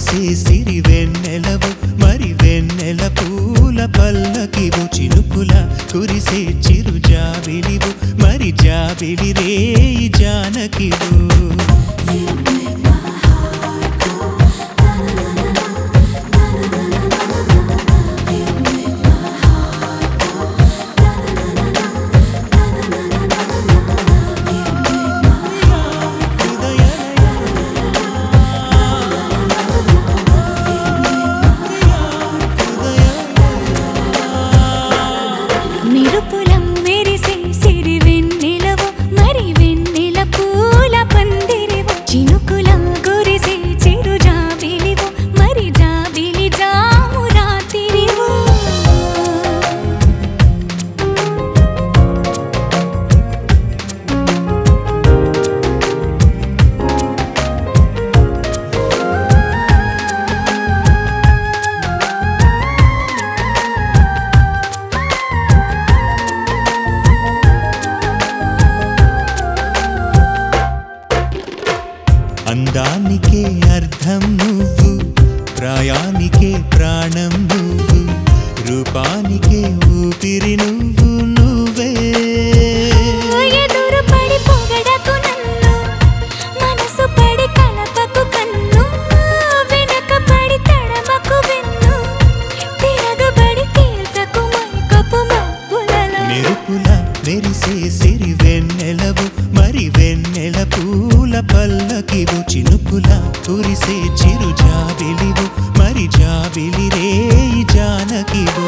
మెరిసే సిరి వెన్నెలవు మరి వెన్నెల పూల పల్లకివు చినుకుల కురిసే చిరు జాబిలివు మరి జాబిలి రే జానకివు మెరుపులం మెరిసే సిరి వెన్నెలవు మరి వెన్నెల పూల పందిరివు చినుకులం కురిసే చిరు జాబిలివు మరి జాబిలి జాము రాతిరివు అందానికే అర్థం నువ్వు ప్రాయానికే ప్రాణం నువ్వు రూపానికే ఊపిరి నువ్వు నువ్వే ఎదురు పడి పొగడకు నన్ను మనసు పడి కలపకు కన్ను వెనక పడి తడమకు వెన్ను తిరగబడి తీర్చకు మైకపు మబ్బులలో మెరుపుల మెరిసే సిరి వెన్నెలవు మరి వెన్నెల పూల పల్లకివు చినుకుల కురిసే చిరు జాబిలివు మరి జాబిలి రే జానకివు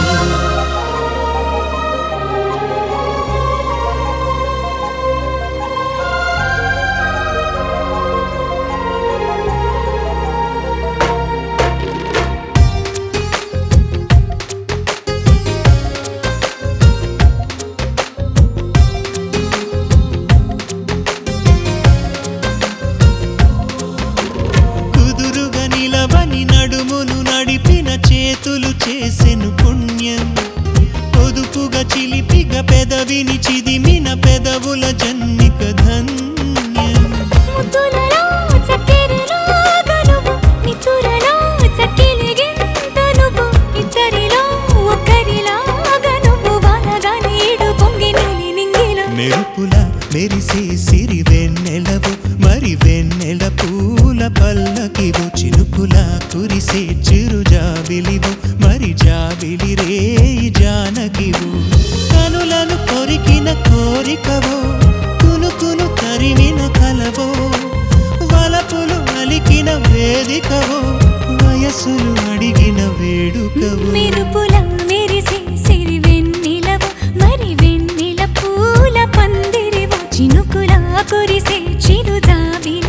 కుదురుగా నిలవని నడుమును నడిపిన చేతులు చేసెను పుణ్యం పొదుపుగా చిలిపిగా పెదవిని చిదిమిన పెదవుల జన్మిక ధన్యం ముద్దులలో చక్కెరలో గనువు నితురలో చక్కిలిగింత నువ్వు ఇద్దరిలో ఒక్కరిలా గనువు వానగా నీడు పొంగి నీలి నింగిలో మెరుపుల మెరిసే సిరి వెన్నెలవు మరి వెన్నెల పూల పల్లకివు చినుకుల కురిసే చిరు జాబిలివు మరి జాబిలి రే జానకివు కనులను కొరికిన కోరికవో కునుకును తరిమిన కలవో వలపులు అలికిన వేదికవో వయసులు అడిగిన వేడుకవో మెరుపుల మెరిసే సిరి వెన్నెలవు మరి వెన్నెల పూల పందిరివు చినుకుల కురిసే చిరు జాబిలి